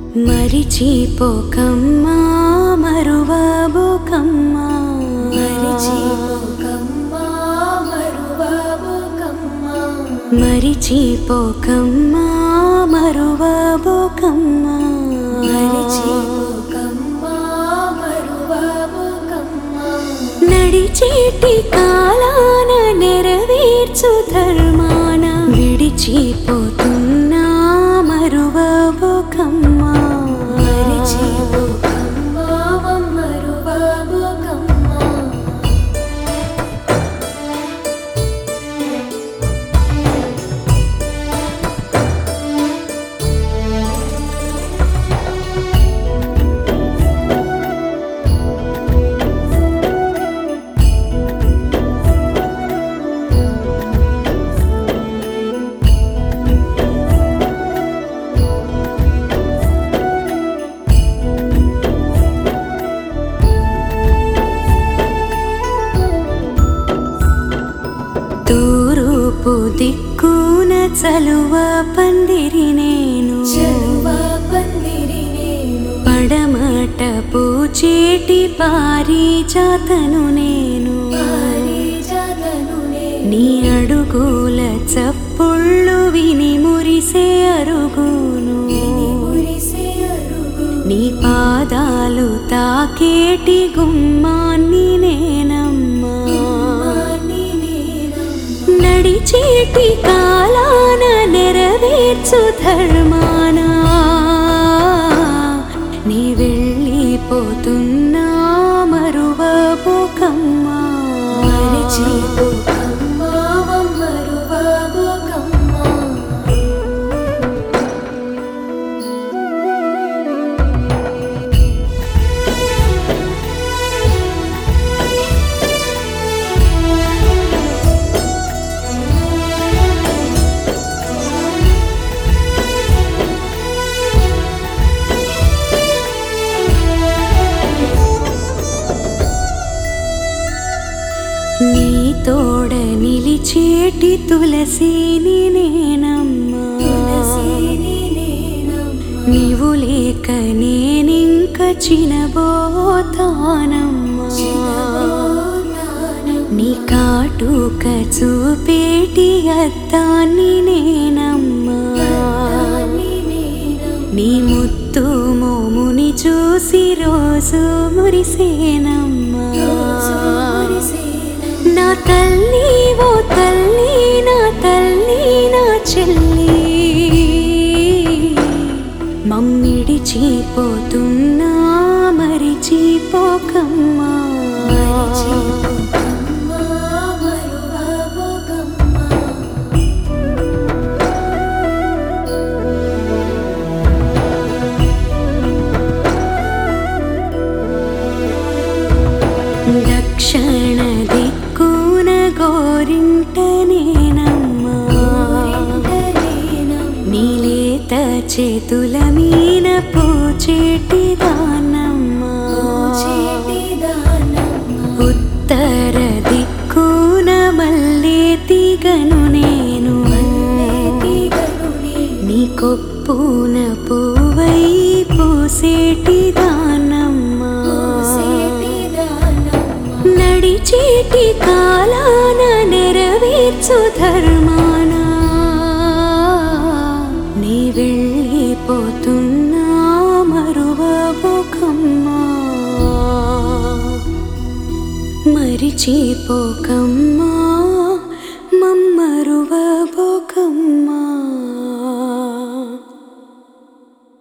మరిచిపోకమ్మా మరువబోకమ్మా మరిచిపోకమ్మా మరువబోకమ్మా మరిచిపోకమ్మా మరువబోకమ్మా మరిచిపోకమ్మా మరువబోకమ్మా నడిచేటి కాలాన నెరవేర్చు ధర్మాన విడిచిపోతున్నా మరువబోకమ్మా మరిచిపోకమ్మా మరువబోకమ్మా తూరుపు దిక్కున చలువ పందిరి నేను చెరువ పందిరి నేను పడమట పూచేటి పారిజాతను నేను పారిజాతను నేను నీ అడుగుల చప్పుళ్ళు విని మురిసే అరుగును మురిసే అరుగు నీ పాదాలు తాకేటి గుమ్మాన్ని నేనమ్మా మాని నేనమ్మా నడిచేటి కాలాన నెరవేర్చు ధర్మాన నీ వెళ్ళిపోతున్నా మరువబోకమ్మా మరిచిపోకమ్మా మరువబోకమ్మా నీ తోడ నిలిచేటి తులసిని నేనమ్మా తులసిని నేనమ్మా నీవు లేక నేనింక చినబోతానమ్మా చిన్నబోతానమ్మా నీ కాటుక చూపేటి అద్దాన్ని నేనమ్మా తాని నేనమ్మా నీ ముత్తు మోముని చూసి రోజు మురిసేనమ్మా రోజు మురిసేనమ్మా నా తల్లి ఓ తల్లి నా తల్లి నా చెల్లి మమ్మిడిచిపోతున్నా మరిచిపోకమ్మా మరిచిపోకమ్మా మరువబోకమ్మా దక్షిణ దిక్కున గోరింట నేనమ్మా నీలేత చేతుల మీన పూచేటి దానమ్మా ఉత్తర దిక్కున మల్లె తీగను నేను నీ కొప్పున పువ్వై పూసేటి దానమ్మా నడిచేటి కాలాన నెరవేర్చు ధర్మాన నీ వెళ్ళిపోతున్నా మరువబోకమ్మా మరిచిపోకమ్మా